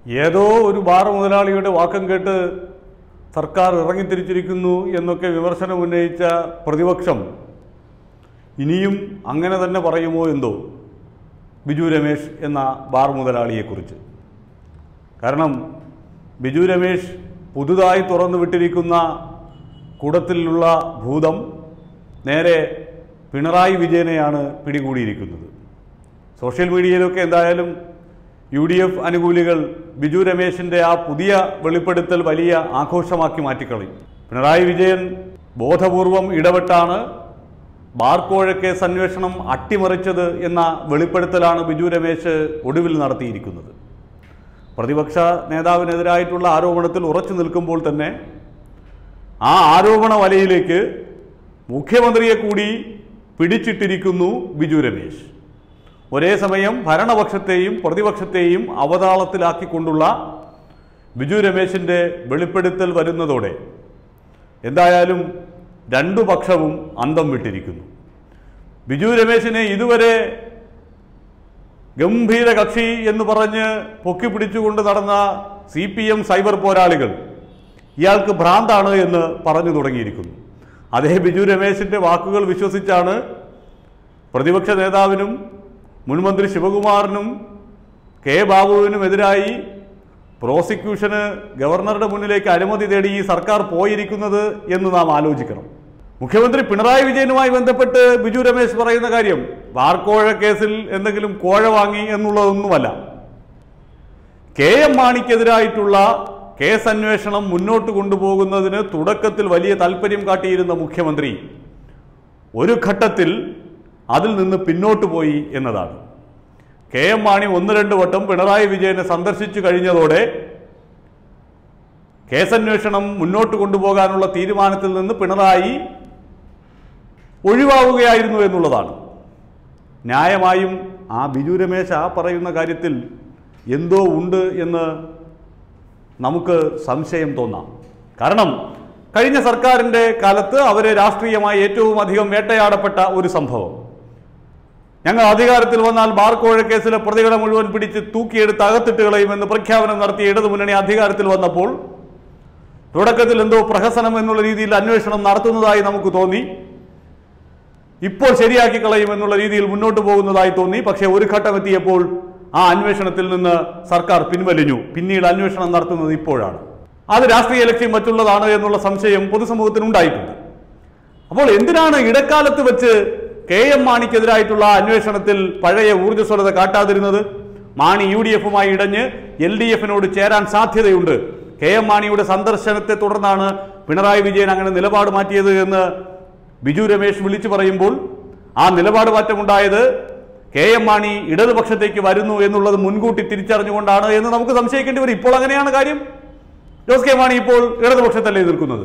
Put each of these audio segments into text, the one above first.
ഏതോ ഒരു ബാർ മുതലാളിയുടെ വാക്കം കേട്ട് സർക്കാർ ഇറങ്ങിത്തിരിച്ചിരിക്കുന്നു എന്നൊക്കെ വിമർശനം ഉന്നയിച്ച പ്രതിപക്ഷം ഇനിയും അങ്ങനെ തന്നെ പറയുമോ എന്തോ ബിജു രമേശ് എന്ന ബാർ മുതലാളിയെക്കുറിച്ച് കാരണം ബിജു രമേശ് പുതുതായി തുറന്നു വിട്ടിരിക്കുന്ന കൂടത്തിലുള്ള ഭൂതം നേരെ പിണറായി വിജയനെയാണ് പിടികൂടിയിരിക്കുന്നത് സോഷ്യൽ മീഡിയയിലൊക്കെ എന്തായാലും യു ഡി എഫ് അനുകൂലികൾ ബിജു രമേശിൻ്റെ ആ പുതിയ വെളിപ്പെടുത്തൽ വലിയ ആഘോഷമാക്കി മാറ്റിക്കളയും പിണറായി വിജയൻ ബോധപൂർവം ഇടപെട്ടാണ് ബാർക്കോഴ കേസ് അന്വേഷണം അട്ടിമറിച്ചത് എന്ന വെളിപ്പെടുത്തലാണ് ബിജു രമേശ് ഒടുവിൽ നടത്തിയിരിക്കുന്നത് പ്രതിപക്ഷ നേതാവിനെതിരായിട്ടുള്ള ആരോപണത്തിൽ ഉറച്ചു നിൽക്കുമ്പോൾ തന്നെ ആ ആരോപണ വലയിലേക്ക് മുഖ്യമന്ത്രിയെ കൂടി പിടിച്ചിട്ടിരിക്കുന്നു ബിജു രമേശ് ഒരേ സമയം ഭരണപക്ഷത്തെയും പ്രതിപക്ഷത്തെയും അവതാളത്തിലാക്കിക്കൊണ്ടുള്ള ബിജു രമേശിൻ്റെ വെളിപ്പെടുത്തൽ വരുന്നതോടെ എന്തായാലും രണ്ടു പക്ഷവും അന്തം വിട്ടിരിക്കുന്നു ബിജു രമേശിനെ ഇതുവരെ ഗംഭീര കക്ഷി എന്ന് പറഞ്ഞ് പൊക്കി പിടിച്ചുകൊണ്ട് നടന്ന സി പി എം സൈബർ പോരാളികൾ ഇയാൾക്ക് ഭ്രാന്താണ് എന്ന് പറഞ്ഞു തുടങ്ങിയിരിക്കുന്നു അതേ ബിജു രമേശിൻ്റെ വാക്കുകൾ വിശ്വസിച്ചാണ് പ്രതിപക്ഷ നേതാവിനും മുൻമന്ത്രി ശിവകുമാറിനും കെ ബാബുവിനുമെതിരായി പ്രോസിക്യൂഷന് ഗവർണറുടെ മുന്നിലേക്ക് അനുമതി തേടി ഈ സർക്കാർ പോയിരിക്കുന്നത് എന്ന് നാം ആലോചിക്കണം മുഖ്യമന്ത്രി പിണറായി വിജയനുമായി ബന്ധപ്പെട്ട് ബിജു രമേശ് പറയുന്ന കാര്യം ബാർക്കോഴ കേസിൽ എന്തെങ്കിലും കോഴ വാങ്ങി എന്നുള്ളതൊന്നുമല്ല കെ എം മാണിക്കെതിരായിട്ടുള്ള കേസ് അന്വേഷണം മുന്നോട്ട് കൊണ്ടുപോകുന്നതിന് തുടക്കത്തിൽ വലിയ താല്പര്യം കാട്ടിയിരുന്ന മുഖ്യമന്ത്രി ഒരു ഘട്ടത്തിൽ അതിൽ നിന്ന് പിന്നോട്ട് പോയി എന്നതാണ് കെ എം മാണി ഒന്ന് രണ്ട് വട്ടം പിണറായി വിജയനെ സന്ദർശിച്ചു കഴിഞ്ഞതോടെ കേസന്വേഷണം മുന്നോട്ട് കൊണ്ടുപോകാനുള്ള തീരുമാനത്തിൽ നിന്ന് പിണറായി ഒഴിവാവുകയായിരുന്നു എന്നുള്ളതാണ് ന്യായമായും ആ ബിജു രമേശ് ആ പറയുന്ന കാര്യത്തിൽ എന്തോ ഉണ്ട് എന്ന് നമുക്ക് സംശയം തോന്നാം കാരണം കഴിഞ്ഞ സർക്കാരിൻ്റെ കാലത്ത് അവരെ രാഷ്ട്രീയമായി ഏറ്റവും അധികം വേട്ടയാടപ്പെട്ട ഒരു സംഭവം ഞങ്ങൾ അധികാരത്തിൽ വന്നാൽ ബാർക്കോഴ കേസിലെ പ്രതികളെ മുഴുവൻ പിടിച്ച് തൂക്കിയെടുത്ത് അകത്തിട്ട് കളയുമെന്ന് പ്രഖ്യാപനം നടത്തിയ ഇടതുമുന്നണി അധികാരത്തിൽ വന്നപ്പോൾ തുടക്കത്തിൽ എന്തോ പ്രഹസനം എന്നുള്ള രീതിയിൽ അന്വേഷണം നടത്തുന്നതായി നമുക്ക് തോന്നി ഇപ്പോൾ ശരിയാക്കി കളയും എന്നുള്ള രീതിയിൽ മുന്നോട്ട് പോകുന്നതായി തോന്നി പക്ഷേ ഒരു ഘട്ടം എത്തിയപ്പോൾ ആ അന്വേഷണത്തിൽ നിന്ന് സർക്കാർ പിൻവലിഞ്ഞു പിന്നീട് അന്വേഷണം നടത്തുന്നത് ഇപ്പോഴാണ് അത് രാഷ്ട്രീയ ലക്ഷ്യം മറ്റുള്ളതാണ് എന്നുള്ള സംശയം പൊതുസമൂഹത്തിന് ഉണ്ടായിട്ടുണ്ട് അപ്പോൾ എന്തിനാണ് ഇടക്കാലത്ത് വെച്ച് കെ എം മാണിക്കെതിരായിട്ടുള്ള അന്വേഷണത്തിൽ പഴയ ഊർജ്ജസ്വലത കാട്ടാതിരുന്നത് മാണി യു ഡി എഫുമായി ഇടഞ്ഞ് എൽ ഡി എഫിനോട് ചേരാൻ സാധ്യതയുണ്ട് കെ എം മാണിയുടെ സന്ദർശനത്തെ തുടർന്നാണ് പിണറായി വിജയൻ അങ്ങനെ നിലപാട് മാറ്റിയത് എന്ന് ബിജു രമേശ് വിളിച്ചു പറയുമ്പോൾ ആ നിലപാട് മാറ്റമുണ്ടായത് കെ എം മാണി ഇടതുപക്ഷത്തേക്ക് വരുന്നു എന്നുള്ളത് മുൻകൂട്ടി തിരിച്ചറിഞ്ഞുകൊണ്ടാണ് എന്ന് നമുക്ക് സംശയിക്കേണ്ടി വരും ഇപ്പോൾ അങ്ങനെയാണ് കാര്യം ജോസ് കെ മാണി ഇപ്പോൾ ഇടതുപക്ഷത്തല്ലേ നിൽക്കുന്നത്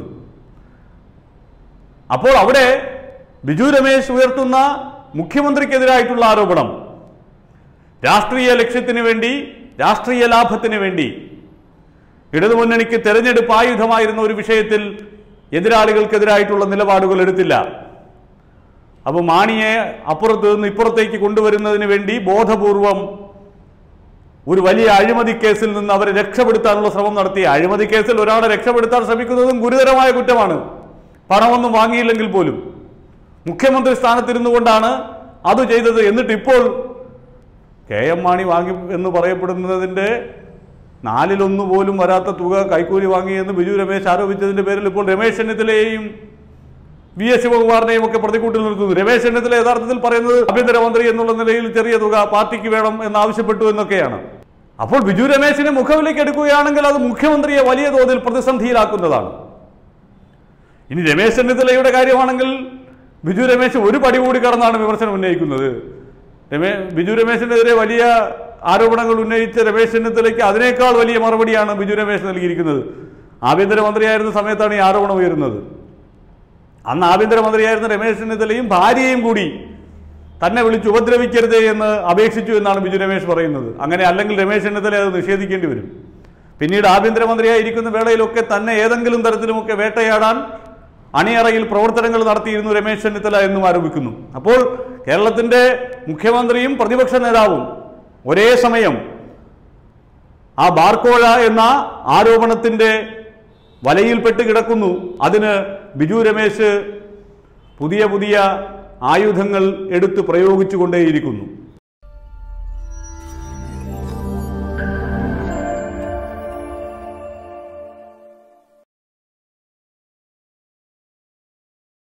അപ്പോൾ അവിടെ ബിജു രമേശ് ഉയർത്തുന്ന മുഖ്യമന്ത്രിക്കെതിരായിട്ടുള്ള ആരോപണം രാഷ്ട്രീയ ലക്ഷ്യത്തിന് വേണ്ടി രാഷ്ട്രീയ ലാഭത്തിന് വേണ്ടി ഇടതുമുന്നണിക്ക് തെരഞ്ഞെടുപ്പ് ആയുധമായിരുന്ന ഒരു വിഷയത്തിൽ എതിരാളികൾക്കെതിരായിട്ടുള്ള നിലപാടുകൾ എടുത്തില്ല അപ്പോൾ മാണിയെ അപ്പുറത്ത് നിന്ന് ഇപ്പുറത്തേക്ക് കൊണ്ടുവരുന്നതിന് വേണ്ടി ബോധപൂർവം ഒരു വലിയ അഴിമതി കേസിൽ നിന്ന് അവരെ രക്ഷപ്പെടുത്താനുള്ള ശ്രമം നടത്തി അഴിമതി കേസിൽ ഒരാളെ രക്ഷപ്പെടുത്താൻ ശ്രമിക്കുന്നതും ഗുരുതരമായ കുറ്റമാണ് പണമൊന്നും വാങ്ങിയില്ലെങ്കിൽ പോലും മുഖ്യമന്ത്രി സ്ഥാനത്തിരുന്നു കൊണ്ടാണ് അത് ചെയ്തത് എന്നിട്ട് ഇപ്പോൾ കെ എം മാണി വാങ്ങി എന്ന് പറയപ്പെടുന്നതിൻ്റെ നാലിലൊന്നു പോലും വരാത്ത തുക കൈക്കൂലി വാങ്ങിയെന്ന് ബിജു രമേശ് ആരോപിച്ചതിന്റെ പേരിൽ ഇപ്പോൾ രമേശ് ചെന്നിത്തലയെയും വി എസ് ശിവകുമാറിനെയും ഒക്കെ പ്രതികൂട്ടിൽ നിർത്തുന്നു രമേശ് ചെന്നിത്തല യഥാർത്ഥത്തിൽ പറയുന്നത് ആഭ്യന്തരമന്ത്രി എന്നുള്ള നിലയിൽ ചെറിയ തുക പാർട്ടിക്ക് വേണം എന്നാവശ്യപ്പെട്ടു എന്നൊക്കെയാണ് അപ്പോൾ ബിജു രമേശിനെ മുഖവിലേക്ക് എടുക്കുകയാണെങ്കിൽ അത് മുഖ്യമന്ത്രിയെ വലിയ തോതിൽ പ്രതിസന്ധിയിലാക്കുന്നതാണ് ഇനി രമേശ് ചെന്നിത്തലയുടെ കാര്യമാണെങ്കിൽ ബിജു രമേശ് ഒരു പടി കൂടി കടന്നാണ് വിമർശനം ഉന്നയിക്കുന്നത് രമേ ബിജു രമേശിനെതിരെ വലിയ ആരോപണങ്ങൾ ഉന്നയിച്ച രമേശ് ചെന്നിത്തലയ്ക്ക് അതിനേക്കാൾ വലിയ മറുപടിയാണ് ബിജു രമേശ് നൽകിയിരിക്കുന്നത് ആഭ്യന്തരമന്ത്രിയായിരുന്ന സമയത്താണ് ഈ ആരോപണം ഉയരുന്നത് അന്ന് ആഭ്യന്തരമന്ത്രിയായിരുന്ന രമേശ് ചെന്നിത്തലയും ഭാര്യയും കൂടി തന്നെ വിളിച്ച് ഉപദ്രവിക്കരുതേ എന്ന് അപേക്ഷിച്ചു എന്നാണ് ബിജു രമേശ് പറയുന്നത് അങ്ങനെ അല്ലെങ്കിൽ രമേശ് ചെന്നിത്തല അത് നിഷേധിക്കേണ്ടി വരും പിന്നീട് ആഭ്യന്തരമന്ത്രിയായിരിക്കുന്ന വേളയിലൊക്കെ തന്നെ ഏതെങ്കിലും തരത്തിലുമൊക്കെ വേട്ടയാടാൻ അണിയറയിൽ പ്രവർത്തനങ്ങൾ നടത്തിയിരുന്നു രമേശ് ചെന്നിത്തല എന്നും ആരോപിക്കുന്നു അപ്പോൾ കേരളത്തിന്റെ മുഖ്യമന്ത്രിയും പ്രതിപക്ഷ നേതാവും ഒരേ സമയം ആ ബാർക്കോഴ എന്ന ആരോപണത്തിന്റെ വലയിൽപ്പെട്ട് കിടക്കുന്നു അതിന് ബിജു രമേശ് പുതിയ പുതിയ ആയുധങ്ങൾ എടുത്ത് പ്രയോഗിച്ചുകൊണ്ടേയിരിക്കുന്നു